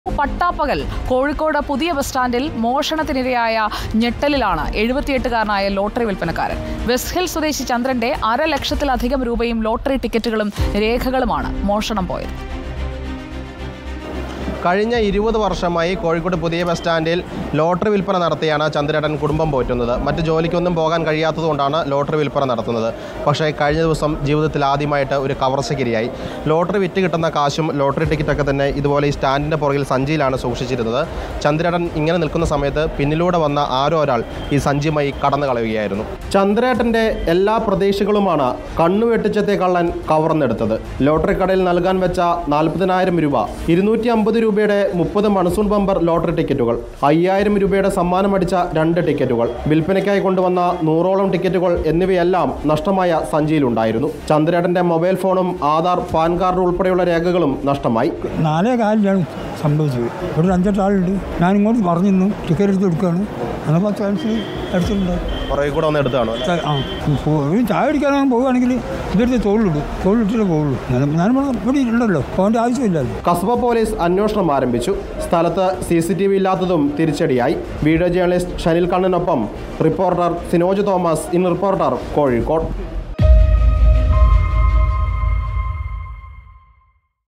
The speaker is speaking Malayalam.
പട്ടാപ്പകൽ കോഴിക്കോട് പുതിയ ബസ് സ്റ്റാൻഡിൽ മോഷണത്തിനിരയായ ഞെട്ടലിലാണ് എഴുപത്തിയെട്ടുകാരനായ ലോട്ടറി വിൽപ്പനക്കാരൻ വെസ്റ്റ് ഹിൽ സ്വദേശി ചന്ദ്രന്റെ അര ലക്ഷത്തിലധികം രൂപയും ലോട്ടറി ടിക്കറ്റുകളും രേഖകളുമാണ് മോഷണം പോയത് കഴിഞ്ഞ ഇരുപത് വർഷമായി കോഴിക്കോട് പുതിയ ബസ് സ്റ്റാൻഡിൽ ലോട്ടറി വിൽപ്പന നടത്തിയാണ് ചന്ദ്രേട്ടൻ കുടുംബം പോറ്റുന്നത് മറ്റ് ജോലിക്കൊന്നും പോകാൻ കഴിയാത്തതുകൊണ്ടാണ് ലോട്ടറി വിൽപ്പന നടത്തുന്നത് പക്ഷേ കഴിഞ്ഞ ദിവസം ജീവിതത്തിൽ ആദ്യമായിട്ട് ഒരു കവർച്ചക്കിരിയായി ലോട്ടറി വിറ്റ് കിട്ടുന്ന കാശും ലോട്ടറി ടിക്കറ്റൊക്കെ തന്നെ ഇതുപോലെ ഈ സ്റ്റാൻഡിൻ്റെ പുറകിൽ സഞ്ചിയിലാണ് സൂക്ഷിച്ചിരുന്നത് ചന്ദ്രേട്ടൻ ഇങ്ങനെ നിൽക്കുന്ന സമയത്ത് പിന്നിലൂടെ വന്ന ആരോ ഒരാൾ ഈ സഞ്ചിയുമായി കടന്നു കളയുകയായിരുന്നു ചന്ദ്രേട്ടൻ്റെ എല്ലാ പ്രതീക്ഷകളുമാണ് കണ്ണുവെട്ടിച്ചത്തെ കള്ളൻ കവർന്നെടുത്തത് ലോട്ടറി കടയിൽ നൽകാൻ വെച്ച നാൽപ്പതിനായിരം രൂപ ഇരുന്നൂറ്റി അമ്പത് രൂപയുടെ മുപ്പത് മൺസൂൺ ബമ്പർ ലോട്ടറി ടിക്കറ്റുകൾ അയ്യായിരം രൂപയുടെ സമ്മാനമടിച്ച രണ്ട് ടിക്കറ്റുകൾ വിൽപ്പനയ്ക്കായി കൊണ്ടുവന്ന നൂറോളം ടിക്കറ്റുകൾ എന്നിവയെല്ലാം നഷ്ടമായ സഞ്ചിയിലുണ്ടായിരുന്നു ചന്ദ്രേട്ടന്റെ മൊബൈൽ ഫോണും ആധാർ പാൻ കാർഡ് ഉൾപ്പെടെയുള്ള രേഖകളും നഷ്ടമായി നാലേ കാലിലാണ് സംഭവിച്ചത് ഇവിടെ ഒരു അഞ്ചെട്ട് ആളുണ്ട് ഞാൻ ഇങ്ങോട്ട് പറഞ്ഞിരുന്നു ടിക്കറ്റ് എടുത്ത് കൊടുക്കുകയാണ് അങ്ങനെ പത്ത് ചാൻസ് എടുത്തിട്ടുണ്ട് പുറകെ കൂടെ ഒന്ന് എടുത്താണ് ചാ- ആ പോ- ഒരു ചായ അടിക്കാനോ പോവുകയാണെങ്കിൽ ഇതെടുത്ത് തോളിലിടും തോളിലിട്ടിട്ടേ പോവുള്ളൂ ഞാൻ ഞാൻ ഇവിടെ ഇവിടെ ഉണ്ടല്ലോ പോകേണ്ട ആവശ്യമില്ലല്ലോ കസ്ബ പോലീസ് അന്വേഷണം ആരംഭിച്ചു സ്ഥലത്ത് സി സി ടി വി ഇല്ലാത്തതും തിരിച്ചടിയായി വീഡിയോ ജേർണലിസ്റ്റ് ഷനിൽ കണ്ണനൊപ്പം reporter Sinoj Thomas in reporter Kozhikode